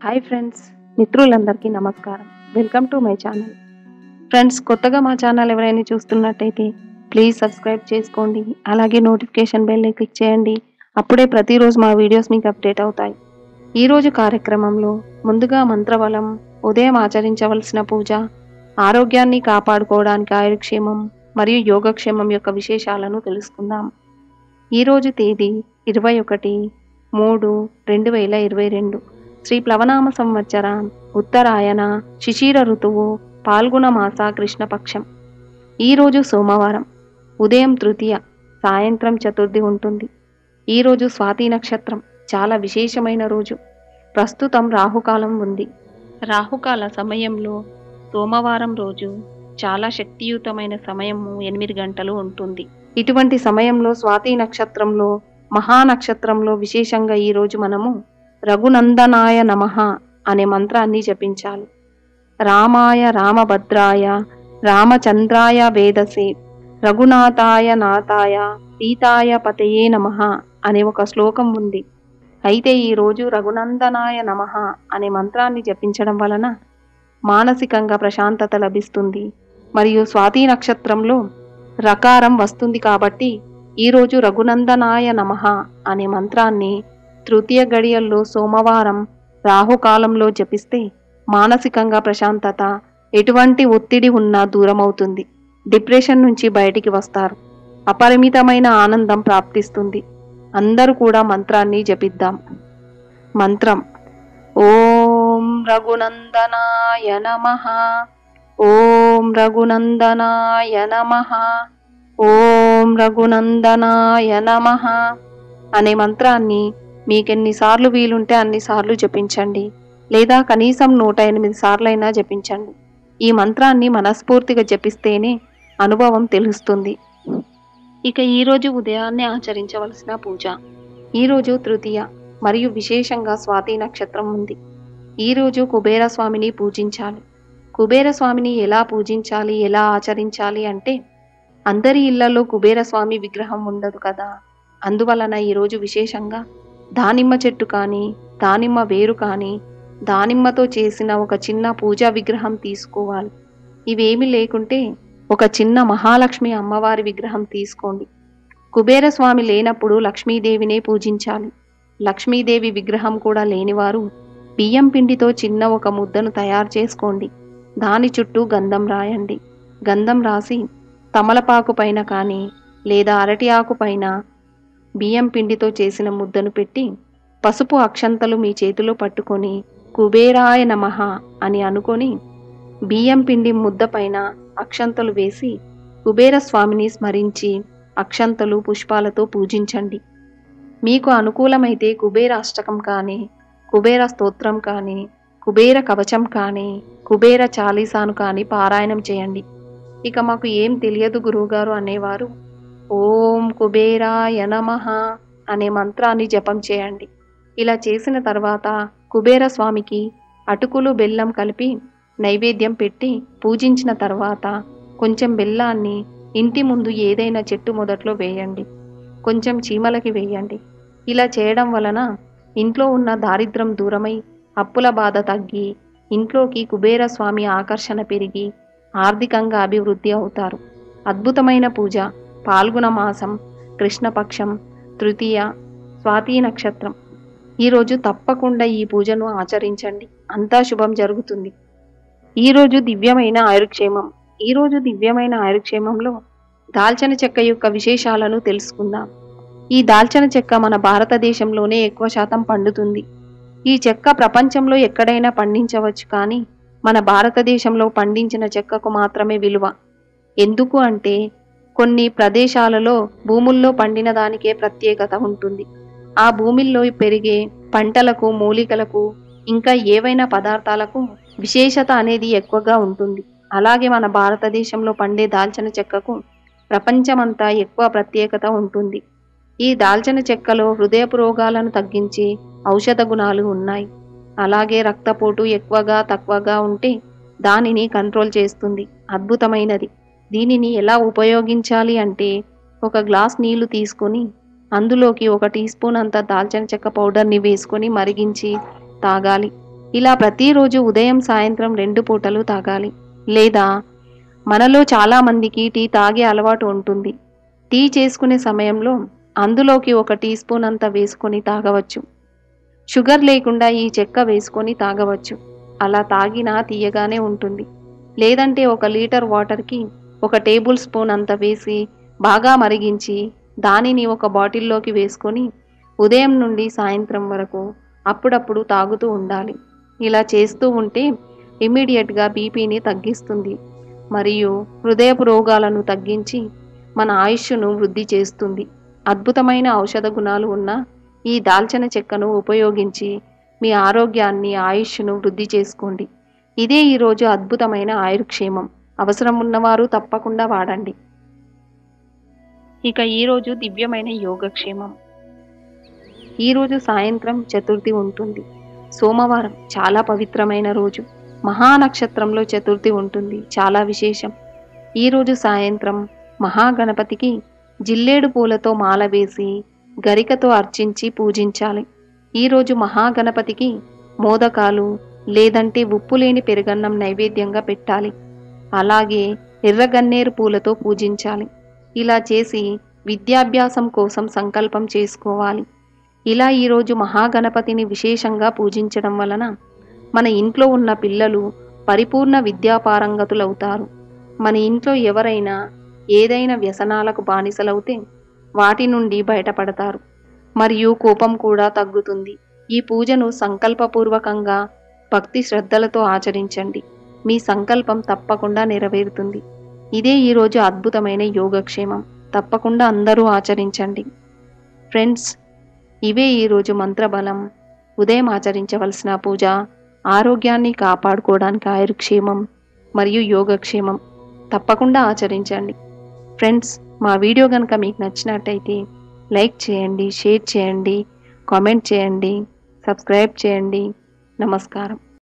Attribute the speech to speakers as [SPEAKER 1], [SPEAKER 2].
[SPEAKER 1] hi friends మిత్రులందరికీ నమస్కారం welcome to my channel friends కొత్తగా మా ఛానల్ ఎవరైనా చూస్తున్నట్టయితే ప్లీజ్ సబ్స్క్రైబ్ చేసుకోండి అలాగే నోటిఫికేషన్ బెల్ని క్లిక్ చేయండి అప్పుడే ప్రతిరోజు మా వీడియోస్ మీకు అప్డేట్ అవుతాయి ఈరోజు కార్యక్రమంలో ముందుగా మంత్రబలం ఉదయం ఆచరించవలసిన పూజ ఆరోగ్యాన్ని కాపాడుకోవడానికి ఆయుర్క్షేమం మరియు యోగక్షేమం యొక్క విశేషాలను తెలుసుకుందాం ఈరోజు తేదీ ఇరవై ఒకటి మూడు రెండు వేల ఇరవై రెండు శ్రీ ప్లవనామ సంవత్సర ఉత్తరాయణ శిశిర ఋతువు పాల్గొన మాస కృష్ణపక్షం ఈరోజు సోమవారం ఉదయం తృతీయ సాయంత్రం చతుర్థి ఉంటుంది ఈరోజు స్వాతి నక్షత్రం చాలా విశేషమైన రోజు ప్రస్తుతం రాహుకాలం ఉంది రాహుకాల సమయంలో సోమవారం రోజు చాలా శక్తియుతమైన సమయము ఎనిమిది గంటలు ఉంటుంది ఇటువంటి సమయంలో స్వాతి నక్షత్రంలో మహానక్షత్రంలో విశేషంగా ఈరోజు మనము రఘునందనాయ నమః అనే మంత్రాన్ని జపించాలి రామాయ రామభద్రాయ రామచంద్రాయ వేదసే రఘునాథాయ నాథాయ సీతాయ పతయే నమః అనే ఒక శ్లోకం ఉంది అయితే ఈరోజు రఘునందనాయ నమః అనే మంత్రాన్ని జపించడం వలన మానసికంగా ప్రశాంతత లభిస్తుంది మరియు స్వాతి నక్షత్రంలో రకారం వస్తుంది కాబట్టి ఈరోజు రఘునందనాయ నమః అనే మంత్రాన్ని తృతీయ గడియల్లో సోమవారం రాహుకాలంలో జపిస్తే మానసికంగా ప్రశాంతత ఎటువంటి ఒత్తిడి ఉన్నా దూరమవుతుంది డిప్రెషన్ నుంచి బయటికి వస్తారు అపరిమితమైన ఆనందం ప్రాప్తిస్తుంది అందరూ కూడా మంత్రాన్ని జపిద్దాం మంత్రం ఓం రఘునందనాయ నమః ఓం రఘునందనాయ నమః ఓం రఘునందనాయ నమః అనే మంత్రాన్ని మీకెన్నిసార్లు వీలుంటే అన్నిసార్లు జపించండి లేదా కనీసం నూట ఎనిమిది సార్లైనా జపించండి ఈ మంత్రాన్ని మనస్ఫూర్తిగా జపిస్తేనే అనుభవం తెలుస్తుంది ఇక ఈరోజు ఉదయాన్నే ఆచరించవలసిన పూజ ఈరోజు తృతీయ మరియు విశేషంగా స్వాతి నక్షత్రం ఉంది ఈరోజు కుబేర స్వామిని పూజించాలి కుబేర స్వామిని ఎలా పూజించాలి ఎలా ఆచరించాలి అంటే అందరి ఇళ్లలో కుబేర స్వామి విగ్రహం ఉండదు కదా అందువలన ఈరోజు విశేషంగా దానిమ్మ చెట్టు కానీ దానిమ్మ వేరు కానీ దానిమ్మతో చేసిన ఒక చిన్న పూజా విగ్రహం తీసుకోవాలి ఇవేమి లేకుంటే ఒక చిన్న మహాలక్ష్మి అమ్మవారి విగ్రహం తీసుకోండి కుబేర స్వామి లేనప్పుడు లక్ష్మీదేవినే పూజించాలి లక్ష్మీదేవి విగ్రహం కూడా లేనివారు బియ్యం పిండితో చిన్న ఒక ముద్దను తయారు చేసుకోండి దాని చుట్టూ గంధం రాయండి గంధం రాసి తమలపాకు పైన కానీ లేదా అరటి ఆకు పైన బియ్యం పిండితో చేసిన ముద్దను పెట్టి పసుపు అక్షంతలు మీ చేతిలో పట్టుకొని కుబేరాయ నమః అని అనుకొని బియ్యం పిండి ముద్ద పైన అక్షంతలు వేసి కుబేర స్వామిని స్మరించి అక్షంతలు పుష్పాలతో పూజించండి మీకు అనుకూలమైతే కుబేర అష్టకం కానీ కుబేర స్తోత్రం కానీ కుబేర కవచం కానీ కుబేర చాలీసాను కానీ పారాయణం చేయండి ఇక మాకు ఏం తెలియదు గురువుగారు అనేవారు ఓం కుబేరాయ నమః అనే మంత్రాన్ని జపం చేయండి ఇలా చేసిన తర్వాత కుబేర స్వామికి అటుకులు బెల్లం కలిపి నైవేద్యం పెట్టి పూజించిన తర్వాత కొంచెం బెల్లాన్ని ఇంటి ముందు ఏదైనా చెట్టు మొదట్లో వేయండి కొంచెం చీమలకి వేయండి ఇలా చేయడం వలన ఇంట్లో ఉన్న దారిద్రం దూరమై అప్పుల బాధ తగ్గి ఇంట్లోకి కుబేర స్వామి ఆకర్షణ పెరిగి ఆర్థికంగా అభివృద్ధి అవుతారు అద్భుతమైన పూజ పాల్గొన మాసం కృష్ణపక్షం తృతీయ స్వాతి నక్షత్రం ఈరోజు తప్పకుండా ఈ పూజను ఆచరించండి అంతా శుభం జరుగుతుంది ఈరోజు దివ్యమైన ఆయుర్క్షేమం ఈరోజు దివ్యమైన ఆయుర్క్షేమంలో దాల్చిన చెక్క యొక్క విశేషాలను తెలుసుకుందాం ఈ దాల్చిన చెక్క మన భారతదేశంలోనే ఎక్కువ శాతం పండుతుంది ఈ చెక్క ప్రపంచంలో ఎక్కడైనా పండించవచ్చు కానీ మన భారతదేశంలో పండించిన చెక్కకు మాత్రమే విలువ ఎందుకు అంటే కొన్ని ప్రదేశాలలో భూముల్లో పండిన దానికే ప్రత్యేకత ఉంటుంది ఆ భూమిల్లో పెరిగే పంటలకు మూలికలకు ఇంకా ఏవైనా పదార్థాలకు విశేషత అనేది ఎక్కువగా ఉంటుంది అలాగే మన భారతదేశంలో పండే దాల్చిన చెక్కకు ప్రపంచమంతా ఎక్కువ ప్రత్యేకత ఉంటుంది ఈ దాల్చిన చెక్కలో హృదయపు రోగాలను తగ్గించి ఔషధ గుణాలు ఉన్నాయి అలాగే రక్తపోటు ఎక్కువగా తక్కువగా ఉంటే దానిని కంట్రోల్ చేస్తుంది అద్భుతమైనది దీనిని ఎలా ఉపయోగించాలి అంటే ఒక గ్లాస్ నీళ్లు తీసుకొని అందులోకి ఒక టీ స్పూన్ అంత దాల్చిన చెక్క పౌడర్ని వేసుకొని మరిగించి తాగాలి ఇలా ప్రతిరోజు ఉదయం సాయంత్రం రెండు పూటలు తాగాలి లేదా మనలో చాలామందికి టీ తాగే అలవాటు ఉంటుంది టీ చేసుకునే సమయంలో అందులోకి ఒక టీ స్పూన్ అంత వేసుకొని తాగవచ్చు షుగర్ లేకుండా ఈ చెక్క వేసుకొని తాగవచ్చు అలా తాగినా తీయగానే ఉంటుంది లేదంటే ఒక లీటర్ వాటర్కి ఒక టేబుల్ స్పూన్ అంత వేసి బాగా మరిగించి దానిని ఒక బాటిల్లోకి వేసుకొని ఉదయం నుండి సాయంత్రం వరకు అప్పుడప్పుడు తాగుతూ ఉండాలి ఇలా చేస్తూ ఉంటే ఇమ్మీడియట్గా బీపీని తగ్గిస్తుంది మరియు హృదయపు రోగాలను తగ్గించి మన ఆయుష్ను వృద్ధి చేస్తుంది అద్భుతమైన ఔషధ గుణాలు ఉన్న ఈ దాల్చిన చెక్కను ఉపయోగించి మీ ఆరోగ్యాన్ని ఆయుష్ను వృద్ధి చేసుకోండి ఇదే ఈరోజు అద్భుతమైన ఆయుర్క్షేమం అవసరం ఉన్నవారు తప్పకుండా వాడండి ఇక ఈరోజు దివ్యమైన యోగక్షేమం ఈరోజు సాయంత్రం చతుర్థి ఉంటుంది సోమవారం చాలా పవిత్రమైన రోజు మహానక్షత్రంలో చతుర్థి ఉంటుంది చాలా విశేషం ఈరోజు సాయంత్రం మహాగణపతికి జిల్లేడు పూలతో మాల వేసి గరికతో అర్చించి పూజించాలి ఈరోజు మహాగణపతికి మోదకాలు లేదంటే ఉప్పు లేని పెరుగన్నం నైవేద్యంగా పెట్టాలి అలాగే ఎర్రగన్నేరు పూలతో పూజించాలి ఇలా చేసి విద్యాభ్యాసం కోసం సంకల్పం చేసుకోవాలి ఇలా ఈరోజు మహాగణపతిని విశేషంగా పూజించడం వలన మన ఇంట్లో ఉన్న పిల్లలు పరిపూర్ణ విద్యాపారంగతులవుతారు మన ఇంట్లో ఎవరైనా ఏదైనా వ్యసనాలకు బానిసలవుతే వాటి నుండి బయటపడతారు మరియు కోపం కూడా తగ్గుతుంది ఈ పూజను సంకల్పపూర్వకంగా భక్తి శ్రద్ధలతో ఆచరించండి మీ సంకల్పం తప్పకుండా నెరవేరుతుంది ఇదే ఈరోజు అద్భుతమైన యోగక్షేమం తప్పకుండా అందరూ ఆచరించండి ఫ్రెండ్స్ ఇవే ఈరోజు మంత్రబలం ఉదయం ఆచరించవలసిన పూజ ఆరోగ్యాన్ని కాపాడుకోవడానికి ఆయుర్క్షేమం మరియు యోగక్షేమం తప్పకుండా ఆచరించండి ఫ్రెండ్స్ మా వీడియో కనుక మీకు నచ్చినట్టయితే లైక్ చేయండి షేర్ చేయండి కామెంట్ చేయండి సబ్స్క్రైబ్ చేయండి నమస్కారం